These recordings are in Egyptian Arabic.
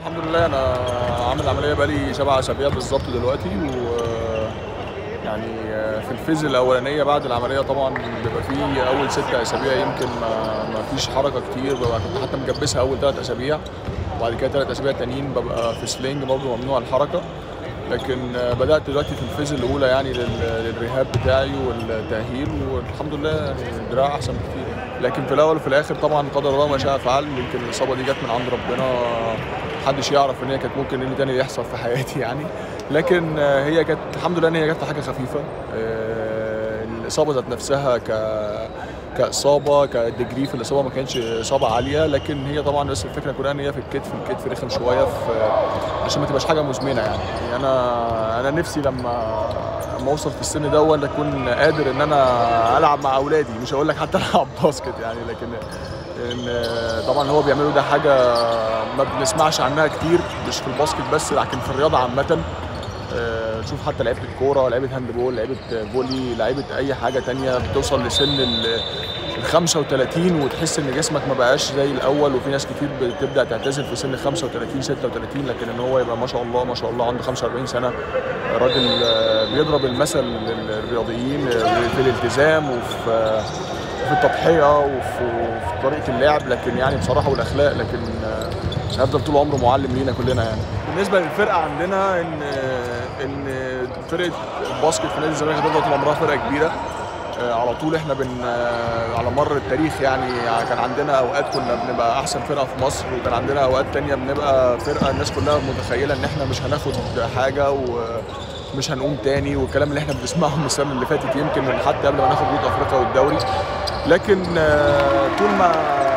الحمد لله انا عامل عمليه بقالي سبع اسابيع بالظبط دلوقتي و يعني في الفيز الاولانيه بعد العمليه طبعا بيبقى فيه اول ست اسابيع يمكن ما, ما فيش حركه كتير ببقى كنت حتى مجبسها اول ثلاث اسابيع وبعد كده ثلاث اسابيع تانيين ببقى في سلينج برضه ممنوع الحركه لكن بدات دلوقتي في الفيز الاولى يعني لل- للرهاب بتاعي والتاهيل والحمد لله يعني الدراع احسن بكتير لكن في الاول وفي الاخر طبعا قدر الله ما شاء فعل يمكن الاصابه دي جت من عند ربنا محدش يعرف ان هي كانت ممكن ايه تاني يحصل في حياتي يعني لكن هي كانت الحمد لله ان هي جت في حاجه خفيفه آه، الاصابه ذات نفسها ك كاصابه كديجري في الاصابه ما كانتش اصابه عاليه لكن هي طبعا بس الفكره كلها ان هي في الكتف الكتف رخم شويه في عشان ما تبقاش حاجه مزمنه يعني يعني انا انا نفسي لما لما اوصل في السن ده ولا اكون قادر ان انا العب مع اولادي مش هقول لك حتى العب باسكت يعني لكن ان طبعا هو بيعملوا ده حاجه ما بنسمعش عنها كتير مش في الباسكت بس لكن في الرياضه عامه آه، نشوف حتى لعيبه الكوره لعيبه هاند بول لعيبه فولي لعيبه اي حاجه تانية بتوصل لسن ال ال 35 وتحس ان جسمك ما بقاش زي الاول وفي ناس كتير بتبدا تعتزل في سن 35 36 لكن ان هو يبقى ما شاء الله ما شاء الله عنده 45 سنه راجل آه، بيضرب المثل للرياضيين في الالتزام وفي آه، في التضحيه وفي, وفي طريقه اللعب لكن يعني بصراحه والاخلاق لكن آه، هيفضل طول عمره معلم لينا كلنا يعني بالنسبه للفرقه عندنا ان ان فرقه الباسكت في نادي الزمالك هتفضل طول عمرها فرقه كبيره آه، على طول احنا بن آه، على مر التاريخ يعني كان عندنا اوقات كنا بنبقى احسن فرقه في مصر وكان عندنا اوقات تانية بنبقى فرقه الناس كلها متخيله ان احنا مش هناخد حاجه ومش هنقوم تاني والكلام اللي احنا بنسمعه من السنه اللي فاتت يمكن من حتى قبل ما ناخد بطوله افريقيا والدوري لكن آه، طول ما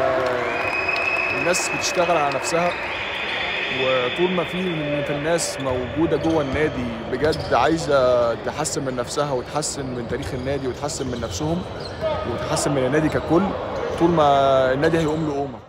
الناس بتشتغل على نفسها وطول ما في في الناس موجوده جوه النادي بجد عايزه تحسن من نفسها وتحسن من تاريخ النادي وتحسن من نفسهم وتحسن من النادي ككل طول ما النادي هيقوم له قومه